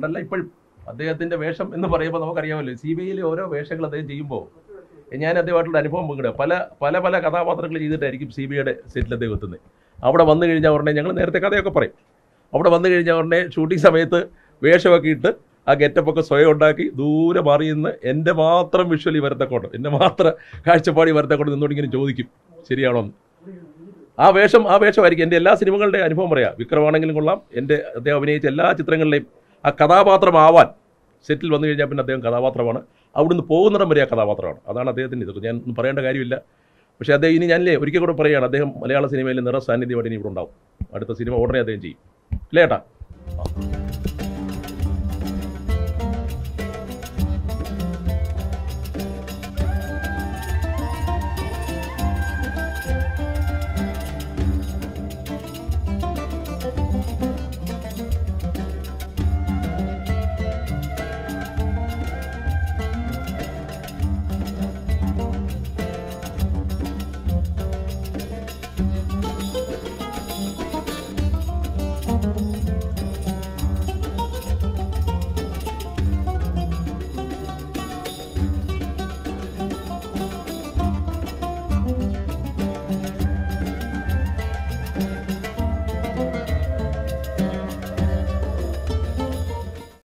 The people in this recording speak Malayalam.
പണ്ടല്ല ഇപ്പോഴും അദ്ദേഹത്തിന്റെ വേഷം എന്ന് പറയുമ്പോൾ നമുക്കറിയാമല്ലോ സി ബി ഐയിലെ ഓരോ വേഷങ്ങൾ അദ്ദേഹം ചെയ്യുമ്പോൾ ഞാൻ അദ്ദേഹമായിട്ടുള്ള അനുഭവം പങ്കിടുക പല പല പല കഥാപാത്രങ്ങൾ ചെയ്തിട്ടായിരിക്കും സി ബി ഐയുടെ സെറ്റിൽ അദ്ദേഹം എത്തുന്നത് അവിടെ വന്നു കഴിഞ്ഞാൽ ഉടനെ ഞങ്ങൾ നേരത്തെ കഥയൊക്കെ പറയും അവിടെ വന്നു കഴിഞ്ഞാൽ ഉടനെ ഷൂട്ടിംഗ് സമയത്ത് വേഷമൊക്കെ ഇട്ട് ആ ഗെറ്റപ്പൊക്കെ സ്വയം ഉണ്ടാക്കി ദൂരെ മാറി നിന്ന് എൻ്റെ മാത്രം വിഷ്വലി വരത്തക്കൊണ്ട് എൻ്റെ മാത്രം കാഴ്ചപ്പാടി വരത്തക്കൊണ്ട് നിന്നോട് ഇങ്ങനെ ചോദിക്കും ശരിയാണോ എന്ന് ആ വേഷം ആ വേഷമായിരിക്കും എൻ്റെ എല്ലാ സിനിമകളുടെ അനുഭവം പറയാം വിക്രമാണെങ്കിലും കൊള്ളാം എൻ്റെ അദ്ദേഹം അഭിനയിച്ച എല്ലാ ചിത്രങ്ങളിലെയും ആ കഥാപാത്രമാവാൻ സെറ്റിൽ വന്നു കഴിഞ്ഞാൽ പിന്നെ അദ്ദേഹം കഥാപാത്രമാണ് അവിടുന്ന് പോകുന്നിടം വരെ ആ കഥാപാത്രമാണ് അതാണ് അദ്ദേഹത്തിൻ്റെ ഇതൊക്കെ ഞാൻ ഒന്നും പറയേണ്ട കാര്യമില്ല പക്ഷേ അദ്ദേഹം ഇനി ഞാനില്ലേ ഒരിക്കൽ കൂടെ പറയുകയാണ് അദ്ദേഹം മലയാള സിനിമയിൽ നിറ സാന്നിധ്യമായിട്ട് ഇനി ഇവിടെ ഉണ്ടാവും അടുത്ത സിനിമ ഉടനെ അദ്ദേഹം ചെയ്യും ഇല്ലേ ഏട്ടാ